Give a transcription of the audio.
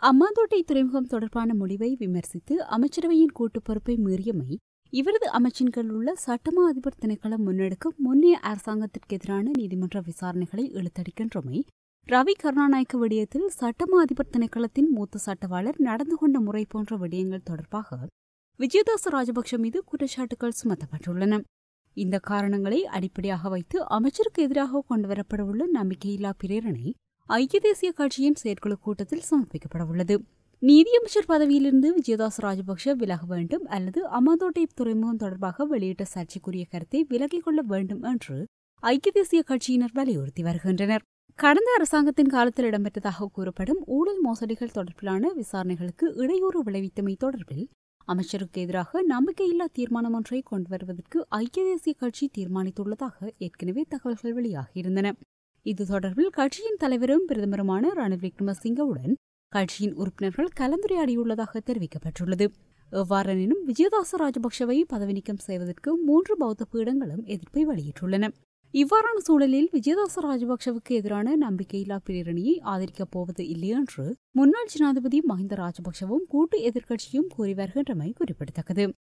அம்மாந்தோட்டை துறைமுகம் தொடர்பான முடிவை விமர்சித்து அமைச்சரவையின் கூட்டு பொறுப்பை மீறியமை இவரது அமைச்சின் கீழ் உள்ள சட்டமா அதிபர் திணைக்களம் முன்னெடுக்கும் முன்னைய அரசாங்கத்திற்கு எதிரான நீதிமன்ற விசாரணைகளை இழுத்தடிக்கின்றமை ரவி கருணாநாயக்க விடயத்தில் சட்டமா அதிபர் திணைக்களத்தின் மூத்த சட்டவாளர் நடந்து கொண்ட முறை போன்ற விடயங்கள் தொடர்பாக விஜயதாச ராஜபக்ஷ மீது குற்றச்சாட்டுகள் சுமத்தப்பட்டுள்ளன இந்த காரணங்களை அடிப்படையாக வைத்து அமைச்சருக்கு எதிராக கொண்டுவரப்படவுள்ள நம்பிக்கையில்லா பிரேரணை ஐக்கிய தேசிய கட்சியின் செயற்குழு கூட்டத்தில் சமர்ப்பிக்கப்படவுள்ளது நீதியமைச்சர் பதவியிலிருந்து விஜயதாஸ் ராஜபக்ஷ விலக வேண்டும் அல்லது அம்மாந்தோட்டை துறைமுகம் தொடர்பாக வெளியிட்ட சர்ச்சைக்குரிய கருத்தை விலகிக் கொள்ள வேண்டும் என்று ஐக்கிய தேசிய கட்சியினர் வலியுறுத்தி வருகின்றனர் கடந்த அரசாங்கத்தின் காலத்தில் இடம்பெற்றதாக கூறப்படும் ஊழல் மோசடிகள் தொடர்பிலான விசாரணைகளுக்கு இடையூறு விளைவித்தமை தொடர்பில் அமைச்சருக்கு எதிராக நம்பிக்கையில்லா தீர்மானம் ஒன்றை கொண்டு வருவதற்கு ஐக்கிய தேசிய கட்சி தீர்மானித்துள்ளதாக ஏற்கனவே தகவல்கள் வெளியாகியிருந்தன இது தொடர்பில் கட்சியின் தலைவரும் பிரதமருமான ரணில் விக்ரமசிங்கவுடன் கட்சியின் உறுப்பினர்கள் கலந்துரையாடியுள்ளதாக தெரிவிக்கப்பட்டுள்ளது எவ்வாறெனினும் விஜயதாச ராஜபக்ஷவை பதவி நீக்கம் செய்வதற்கு மூன்று பௌத்த பீடங்களும் எதிர்ப்பை வெளியிட்டுள்ளன இவ்வாறான சூழலில் விஜயதாச ராஜபக்ஷவுக்கு எதிரான நம்பிக்கையில்லா பிரேரணியை ஆதரிக்கப் போவது இல்லை என்று முன்னாள் ஜனாதிபதி மஹிந்த ராஜபக்ஷவும் கூட்டு எதிர்க்கட்சியும் கூறி வருகின்றமை குறிப்பிடத்தக்கது